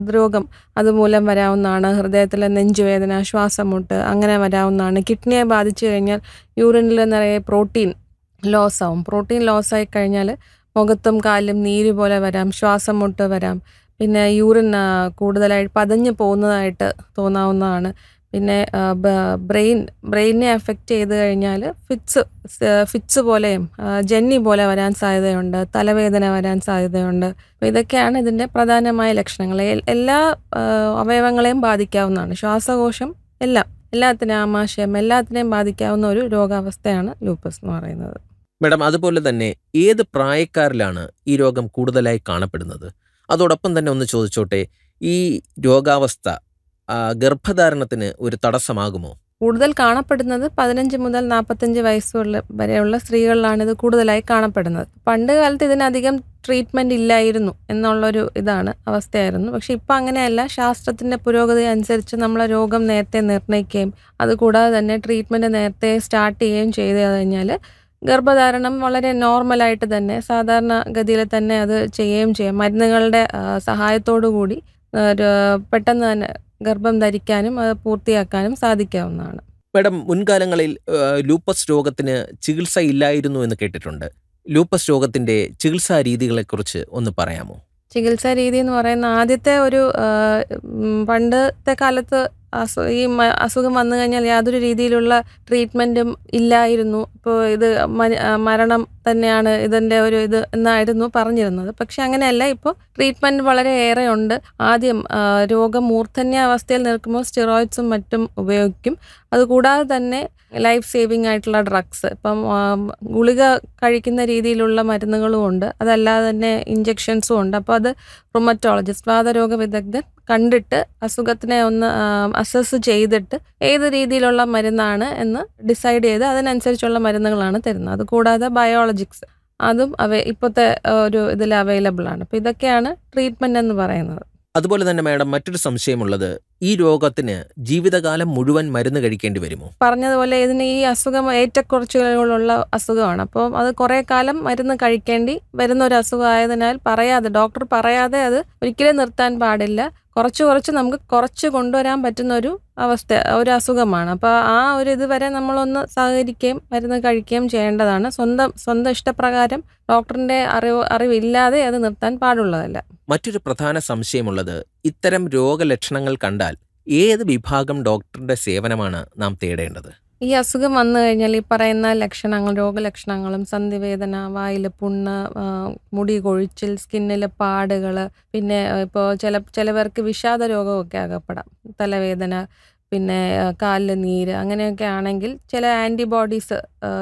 ഹൃദ്രോഗം അതുമൂലം വരാവുന്നതാണ് ഹൃദയത്തിലെ നെഞ്ചുവേദന ശ്വാസമുട്ട് അങ്ങനെ വരാവുന്നതാണ് കിഡ്നിയെ ബാധിച്ചു കഴിഞ്ഞാൽ യൂറിനിൽ നിറയെ പ്രോട്ടീൻ ലോസ് ആവും പ്രോട്ടീൻ ലോസ് ആയി കഴിഞ്ഞാൽ മുഖത്തും കാലിലും നീര് പോലെ വരാം ശ്വാസം മുട്ട് വരാം പിന്നെ യൂറിൻ ആ, കൂടുതലായി പതഞ്ഞു പോകുന്നതായിട്ട് തോന്നാവുന്നതാണ് പിന്നെ ആ, ബ- ബ്രെയിൻ ബ്രെയിനെ അഫക്റ്റ് ചെയ്ത് കഴിഞ്ഞാൽ ഫിറ്റ്സ് ഫിറ്റ്സ് പോലെയും ആ, ജന്നി പോലെ വരാൻ സാധ്യതയുണ്ട് തലവേദന വരാൻ സാധ്യതയുണ്ട് അപ്പോൾ ഇതൊക്കെയാണ് ഇതിൻ്റെ പ്രധാനമായ ലക്ഷണങ്ങൾ എൽ- എല്ലാ ആ, അവയവങ്ങളെയും ബാധിക്കാവുന്നതാണ് ശ്വാസകോശം എല്ലാം എല്ലാത്തിനും ആമാശയം എല്ലാത്തിനെയും ബാധിക്കാവുന്ന ഒരു രോഗാവസ്ഥയാണ് ലൂപ്പസ് എന്ന് പറയുന്നത് മാഡം അതുപോലെ തന്നെ ഏത് പ്രായക്കാരിലാണ് ഈ രോഗം കൂടുതലായി കാണപ്പെടുന്നത് അതോടൊപ്പം തന്നെ ഒന്ന് ചോദിച്ചോട്ടെ ഈ രോഗാവസ്ഥ ആ, ഗർഭധാരണത്തിന് ഒരു തടസ്സമാകുമോ കൂടുതൽ കാണപ്പെടുന്നത് പതിനഞ്ച് മുതൽ നാൽപ്പത്തഞ്ച് വയസ്സുള്ള വരെയുള്ള സ്ത്രീകളിലാണ് ഇത് കൂടുതലായി കാണപ്പെടുന്നത് പണ്ട് കാലത്ത് ഇതിനധികം ട്രീറ്റ്മെന്റ് ഇല്ലായിരുന്നു എന്നുള്ളൊരു ഇതാണ് അവസ്ഥയായിരുന്നു പക്ഷെ ഇപ്പം അങ്ങനെയല്ല ശാസ്ത്രത്തിന്റെ പുരോഗതി അനുസരിച്ച് നമ്മളെ രോഗം നേരത്തെ നിർണ്ണയിക്കുകയും അതുകൂടാതെ തന്നെ ട്രീറ്റ്മെന്റ് നേരത്തെ സ്റ്റാർട്ട് ചെയ്യുകയും ചെയ്ത് കഴിഞ്ഞാൽ ഗർഭധാരണം വളരെ നോർമലായിട്ട് തന്നെ സാധാരണ ഗതിയിൽ തന്നെ അത് ചെയ്യുകയും ചെയ്യാം മരുന്നുകളുടെ ആ, സഹായത്തോടു കൂടി ആ, ര- പെട്ടെന്ന് തന്നെ ഗർഭം ധരിക്കാനും അത് പൂർത്തിയാക്കാനും സാധിക്കാവുന്നതാണ് മാഡം മുൻകാലങ്ങളിൽ ആ, ലൂപ്പസ് രോഗത്തിന് ചികിത്സ ഇല്ലായിരുന്നു എന്ന് കേട്ടിട്ടുണ്ട് ലൂപ്പസ് രോഗത്തിന്റെ ചികിത്സാ രീതികളെക്കുറിച്ച് ഒന്ന് പറയാമോ ചികിത്സാ രീതി എന്ന് പറയുന്ന ആദ്യത്തെ ഒരു ആ, ഉം, പണ്ടത്തെ കാലത്ത് അസു ഈ മ- അസുഖം വന്നു കഴിഞ്ഞാൽ യാതൊരു രീതിയിലുള്ള ട്രീറ്റ്മെൻറ്റും ഇല്ലായിരുന്നു ഇപ്പോൾ ഇത് മ- ആ, മരണം തന്നെയാണ് ഇതിൻ്റെ ഒരു ഇത് എന്നായിരുന്നു പറഞ്ഞിരുന്നത് പക്ഷെ അങ്ങനെയല്ല ഇപ്പോൾ ട്രീറ്റ്മെൻറ്റ് വളരെ ഏറെ ഉണ്ട് ആദ്യം ആ, രോഗം മൂർധന്യാവസ്ഥയിൽ നിൽക്കുമ്പോൾ സ്റ്റിറോയിഡ്സും മറ്റും ഉപയോഗിക്കും അതുകൂടാതെ തന്നെ ലൈഫ് സേവിങ് ആയിട്ടുള്ള ഡ്രഗ്സ് ഇപ്പം ആ, ഗുളിക കഴിക്കുന്ന രീതിയിലുള്ള മരുന്നുകളും ഉണ്ട് അതല്ലാതെ തന്നെ ഇഞ്ചെക്ഷൻസും ഉണ്ട് അപ്പോൾ അത് റുമറ്റോളജിസ്റ്റ് വാതരോഗ വിദഗ്ധൻ കണ്ടിട്ട് അസുഖത്തിനെ ഒന്ന് അസസ് ചെയ്തിട്ട് ഏത് രീതിയിലുള്ള മരുന്നാണ് എന്ന് ഡിസൈഡ് ചെയ്ത് അതിനനുസരിച്ചുള്ള മരുന്നുകളാണ് തരുന്നത് അതുകൂടാതെ ബയോളജിക്സ് അതും അവ ഇപ്പോഴത്തെ ഒരു ഇതിൽ അവൈലബിൾ ആണ് അപ്പോൾ ഇതൊക്കെയാണ് ട്രീറ്റ്മെന്റ് എന്ന് പറയുന്നത് അതുപോലെ തന്നെ മാഡം മറ്റൊരു സംശയമുള്ളത് ഈ രോഗത്തിന് ജീവിതകാലം മുഴുവൻ മരുന്ന് കഴിക്കേണ്ടി വരുമോ പറഞ്ഞതുപോലെ ഇതിന് ഈ അസുഖം ഏറ്റക്കുറച്ചുകളുള്ള അസുഖമാണ് അപ്പോൾ അത് കുറേ കാലം മരുന്ന് കഴിക്കേണ്ടി വരുന്ന ഒരു അസുഖമായതിനാൽ പറയാതെ ഡോക്ടർ പറയാതെ അത് ഒരിക്കലും നിർത്താൻ പാടില്ല കുറച്ച് കുറച്ച് നമുക്ക് കുറച്ച് കൊണ്ടുവരാൻ പറ്റുന്ന ഒരു അവസ്ഥ ഒരു അസുഖമാണ് അപ്പോൾ ആ ഒരു ഇതുവരെ നമ്മളൊന്ന് സഹകരിക്കുകയും മരുന്ന് കഴിക്കുകയും ചെയ്യേണ്ടതാണ് സ്വന്തം സ്വന്തം ഇഷ്ടപ്രകാരം ഡോക്ടറിൻ്റെ അറിവ് അറിവില്ലാതെ അത് നിർത്താൻ പാടുള്ളതല്ല മറ്റൊരു പ്രധാന സംശയമുള്ളത് ഇത്തരം രോഗലക്ഷണങ്ങൾ കണ്ടാൽ ഏത് വിഭാഗം ഡോക്ടറുടെ സേവനമാണ് നാം തേടേണ്ടത് ഈ അസുഖം വന്നു കഴിഞ്ഞാൽ ഈ പറയുന്ന ലക്ഷണങ്ങൾ രോഗലക്ഷണങ്ങളും സന്ധിവേദന വായിൽ പുണ്ണ് ആ, മുടി കൊഴിച്ചിൽ സ്കിന്നിൽ പാടുകൾ പിന്നെ ഇപ്പോൾ ചില ചിലവർക്ക് വിഷാദ രോഗമൊക്കെ അകപ്പെടാം തലവേദന പിന്നെ ആ, കാലിൽ നീര് അങ്ങനെയൊക്കെ ആണെങ്കിൽ ചില ആൻറ്റിബോഡീസ്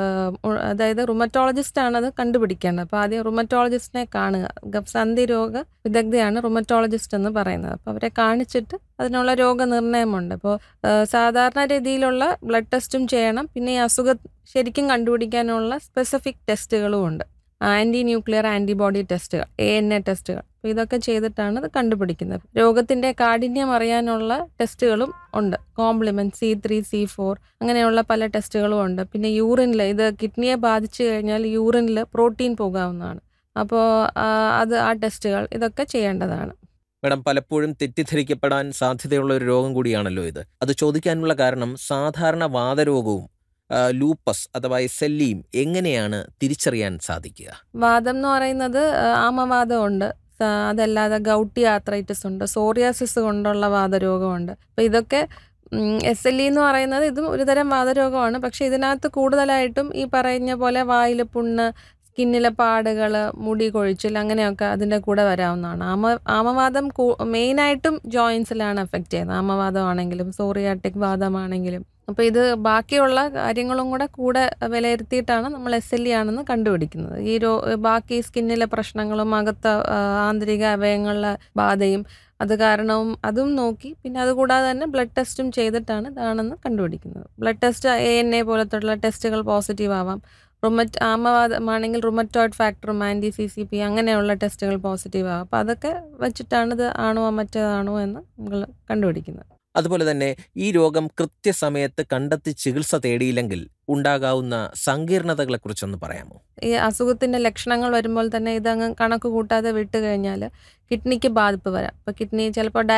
അതായത് റുമറ്റോളജിസ്റ്റ് ആണ് അത് കണ്ടുപിടിക്കേണ്ടത് അപ്പോൾ ആദ്യം റുമറ്റോളജിസ്റ്റിനെ കാണുക ഗ- സന്ധി രോഗ വിദഗ്ധയാണ് റുമറ്റോളജിസ്റ്റ് എന്ന് പറയുന്നത് അപ്പോൾ അവരെ കാണിച്ചിട്ട് അതിനുള്ള രോഗനിർണയമുണ്ട് അപ്പോൾ ഏഹ് സാധാരണ രീതിയിലുള്ള ബ്ലഡ് ടെസ്റ്റും ചെയ്യണം പിന്നെ ഈ അസുഖം ശരിക്കും കണ്ടുപിടിക്കാനുള്ള സ്പെസിഫിക് ടെസ്റ്റുകളും ഉണ്ട് ആൻറ്റി ന്യൂക്ലിയർ ആൻറ്റിബോഡി ടെസ്റ്റുകൾ എ എൻ എ ടെസ്റ്റുകൾ അപ്പോൾ ഇതൊക്കെ ചെയ്തിട്ടാണ് ഇത് കണ്ടുപിടിക്കുന്നത് രോഗത്തിൻ്റെ കാഠിന്യം അറിയാനുള്ള ടെസ്റ്റുകളും ഉണ്ട് complement C three C four അങ്ങനെയുള്ള പല ടെസ്റ്റുകളും ഉണ്ട് പിന്നെ യൂറിനിൽ ഇത് കിഡ്നിയെ ബാധിച്ചു കഴിഞ്ഞാൽ യൂറിനിൽ പ്രോട്ടീൻ പോകാവുന്നതാണ് അപ്പോൾ അത് ആ ടെസ്റ്റുകൾ ഇതൊക്കെ ചെയ്യേണ്ടതാണ് മാഡം പലപ്പോഴും തെറ്റിദ്ധരിക്കപ്പെടാൻ സാധ്യതയുള്ള ഒരു രോഗം കൂടിയാണല്ലോ ഇത് അത് ചോദിക്കാനുള്ള കാരണം സാധാരണ വാതരോഗവും ആ, ലൂപ്പസ് അഥവാ എസ് എൽ ഇയും എങ്ങനെയാണ് തിരിച്ചറിയാൻ സാധിക്കുക വാദം എന്ന് പറയുന്നത് ആ, ആമവാദമുണ്ട് സ- അതല്ലാതെ ഗൗട്ടി ആത്രൈറ്റിസ് ഉണ്ട് സോറിയാസിസ് കൊണ്ടുള്ള വാതരോഗമുണ്ട് അപ്പോൾ ഇതൊക്കെ എസ് എൽ ഇ എന്ന് പറയുന്നത് ഇതും ഒരുതരം വാതരോഗമാണ് പക്ഷേ ഇതിനകത്ത് കൂടുതലായിട്ടും ഈ പറഞ്ഞ പോലെ വായിൽ പുണ്ണ് സ്കിന്നിലെ പാടുകൾ മുടി കൊഴിച്ചിൽ അങ്ങനെയൊക്കെ അതിൻ്റെ കൂടെ വരാവുന്നതാണ് ആമ ആമവാദം മെയിനായിട്ടും ജോയിൻസിലാണ് എഫക്റ്റ് ചെയ്യുന്നത് ആമവാദമാണെങ്കിലും സോറിയാട്ടിക് വാദമാണെങ്കിലും അപ്പോൾ ഇത് ബാക്കിയുള്ള കാര്യങ്ങളും കൂടെ കൂടെ വിലയിരുത്തിയിട്ടാണ് നമ്മൾ എസ് എൽ ഇ ആണെന്ന് കണ്ടുപിടിക്കുന്നത് ഈ രോ ബാക്കി സ്കിന്നിലെ പ്രശ്നങ്ങളും അകത്ത ആ, ആന്തരിക അവയവങ്ങളിലെ ബാധയും അത് കാരണവും അതും നോക്കി പിന്നെ അതുകൂടാതെ തന്നെ ബ്ലഡ് ടെസ്റ്റും ചെയ്തിട്ടാണ് ഇതാണെന്ന് കണ്ടുപിടിക്കുന്നത് blood test A N A പോലത്തുള്ള ടെസ്റ്റുകൾ പോസിറ്റീവ് ആവാം റുമറ്റ് ആമവാദമാണെങ്കിൽ റുമറ്റോയിഡ് ഫാക്ടറും ആൻറ്റി സി സി പി അങ്ങനെയുള്ള ടെസ്റ്റുകൾ പോസിറ്റീവ് ആവാം അപ്പോൾ അതൊക്കെ വെച്ചിട്ടാണ് ഇത് ആണോ മറ്റേതാണോ എന്ന് നമ്മൾ കണ്ടുപിടിക്കുന്നത് അതുപോലെ തന്നെ ഈ രോഗം കൃത്യസമയത്ത് കണ്ടെത്തി ചികിത്സ തേടിയില്ലെങ്കിൽ ഉണ്ടാകാവുന്ന സങ്കീർണതകളെക്കുറിച്ചൊന്ന് പറയാമോ ഈ അസുഖത്തിന്റെ ലക്ഷണങ്ങൾ വരുമ്പോൾ തന്നെ ഇതങ്ങ് കണക്ക് കൂട്ടാതെ വിട്ട് കഴിഞ്ഞാൽ കിഡ്നിക്ക് ബാധിപ്പ് വരാം ഇപ്പോൾ കിഡ്നി ചിലപ്പോൾ